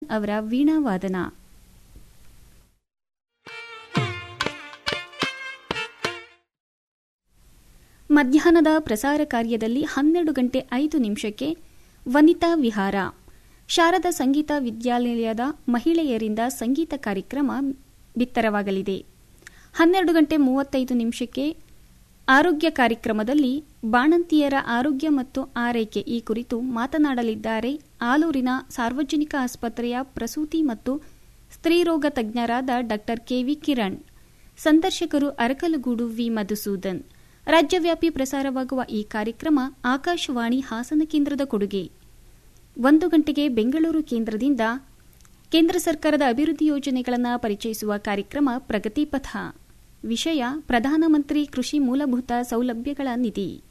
ಅವರ ವೀಣಾವಾದನ ಮಧ್ಯಾಹ್ನದ ಪ್ರಸಾರ ಕಾರ್ಯದಲ್ಲಿ ಹನ್ನೆರಡು ಗಂಟೆ ಐದು ನಿಮಿಷಕ್ಕೆ ವನಿತಾ ವಿಹಾರ ಶಾರದಾ ಸಂಗೀತ ವಿದ್ಯಾಲಯದ ಮಹಿಳೆಯರಿಂದ ಸಂಗೀತ ಕಾರ್ಯಕ್ರಮ ಬಿತ್ತರವಾಗಲಿದೆ ಹನ್ನೆರಡು ಗಂಟೆ ಮೂವತ್ತೈದು ನಿಮಿಷಕ್ಕೆ ಆರೋಗ್ಯ ಕಾರ್ಯಕ್ರಮದಲ್ಲಿ ಬಾಣಂತಿಯರ ಆರೋಗ್ಯ ಮತ್ತು ಆರೈಕೆ ಈ ಕುರಿತು ಮಾತನಾಡಲಿದ್ದಾರೆ ಆಲೂರಿನ ಸಾರ್ವಜನಿಕ ಆಸ್ಪತ್ರೆಯ ಪ್ರಸೂತಿ ಮತ್ತು ಸ್ತ್ರೀರೋಗ ತಜ್ಞರಾದ ಡಾ ಕೆವಿ ಕಿರಣ್ ಸಂದರ್ಶಕರು ಅರಕಲಗೂಡು ವಿ ಮಧುಸೂದನ್ ರಾಜ್ಯವ್ಯಾಪಿ ಪ್ರಸಾರವಾಗುವ ಈ ಕಾರ್ಯಕ್ರಮ ಆಕಾಶವಾಣಿ ಹಾಸನ ಕೇಂದ್ರದ ಕೊಡುಗೆ ಒಂದು ಗಂಟೆಗೆ ಬೆಂಗಳೂರು ಕೇಂದ್ರದಿಂದ ಕೇಂದ್ರ ಸರ್ಕಾರದ ಅಭಿವೃದ್ಧಿ ಯೋಜನೆಗಳನ್ನು ಪರಿಚಯಿಸುವ ಕಾರ್ಯಕ್ರಮ ಪ್ರಗತಿ ಪಥ ವಿಷಯ ಪ್ರಧಾನಮಂತ್ರಿ ಕೃಷಿ ಮೂಲಭೂತ ಸೌಲಭ್ಯಗಳ ನಿಧಿ